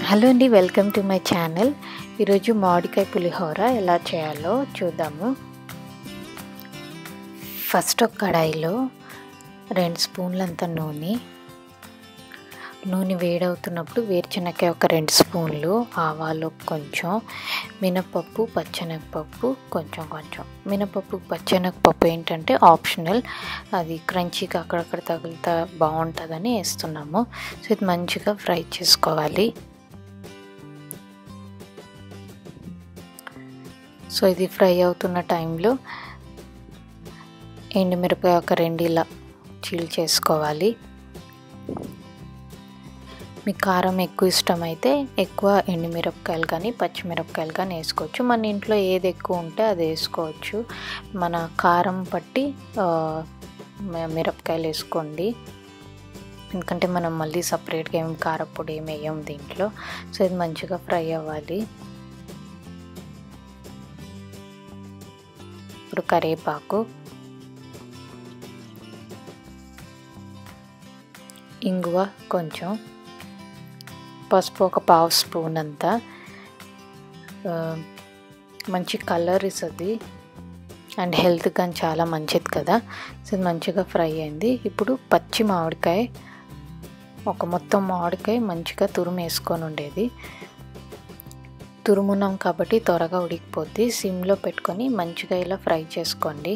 hello అండి welcome to my channel ఈరోజు మామిడికాయ పులిహోర ఎలా చేయాలో చూద్దాము ఫస్ట్ ఒక కడాయిలో రెండు స్పూన్లంత నూనె నూనె వేడవుతున్నప్పుడు వేరుశనగకాయ ఒక రెండు స్పూన్లు ఆవాలు కొంచెం మినపప్పు పచ్చెనగపప్పు కొంచెం కొంచెం మినపప్పు పచ్చెనగపప్పు ఏంటంటే ఆప్షనల్ అది క్రంచీగా అక్కడక్కడ తగులుతా బాగుంటుందని వేస్తున్నాము సో ఇది మంచిగా ఫ్రై చేసుకోవాలి సో ఇది ఫ్రై అవుతున్న టైంలో ఎండుమిరపకాయ ఒక రెండు ఇలా చీల్ చేసుకోవాలి మీకు కారం ఎక్కువ ఇష్టమైతే ఎక్కువ ఎండుమిరపకాయలు కానీ పచ్చిమిరపకాయలు కానీ వేసుకోవచ్చు మన ఇంట్లో ఏది ఎక్కువ ఉంటే అది వేసుకోవచ్చు మన కారం పట్టి మిరపకాయలు వేసుకోండి ఎందుకంటే మనం మళ్ళీ సపరేట్గా ఏం కారపొడి ఏమి వేయం దీంట్లో సో ఇది మంచిగా ఫ్రై అవ్వాలి ఇప్పుడు కరివేపాకు ఇంగువ కొంచెం పసుపు ఒక పావు స్పూన్ అంతా మంచి కలర్ ఇస్తుంది అండ్ హెల్త్ కానీ చాలా మంచిది కదా సో మంచిగా ఫ్రై అయింది ఇప్పుడు పచ్చి మామిడికాయ ఒక మొత్తం మామిడికాయ మంచిగా తురుము వేసుకొని ఉండేది తురుమున్నాం కాబట్టి త్వరగా ఉడికిపోద్ది సిమ్లో పెట్టుకొని మంచిగా ఇలా ఫ్రై చేసుకోండి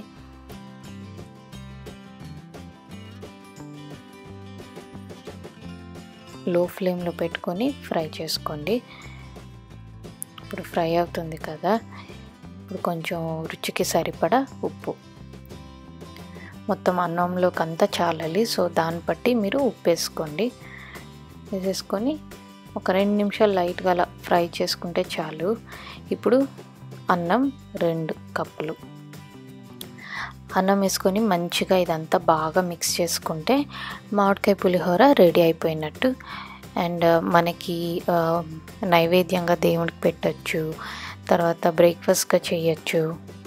లో ఫ్లేమ్లో పెట్టుకొని ఫ్రై చేసుకోండి ఇప్పుడు ఫ్రై అవుతుంది కదా ఇప్పుడు కొంచెం రుచికి సరిపడా ఉప్పు మొత్తం అన్నంలోకి అంతా చాలాలి సో దాన్ని బట్టి మీరు ఉప్పు వేసుకోండి వేసేసుకొని ఒక రెండు నిమిషాలు లైట్గా అలా ఫ్రై చేసుకుంటే చాలు ఇప్పుడు అన్నం రెండు కప్పులు అన్నం వేసుకొని మంచిగా ఇదంతా బాగా మిక్స్ చేసుకుంటే మామిడికాయ పులిహోర రెడీ అయిపోయినట్టు అండ్ మనకి నైవేద్యంగా దేవుడికి పెట్టచ్చు తర్వాత బ్రేక్ఫాస్ట్గా చేయొచ్చు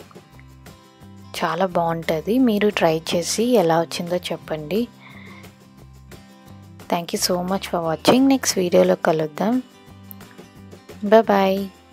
చాలా బాగుంటుంది మీరు ట్రై చేసి ఎలా వచ్చిందో చెప్పండి thank you so much for watching next వీడియోలో కలుద్దాం బాయ్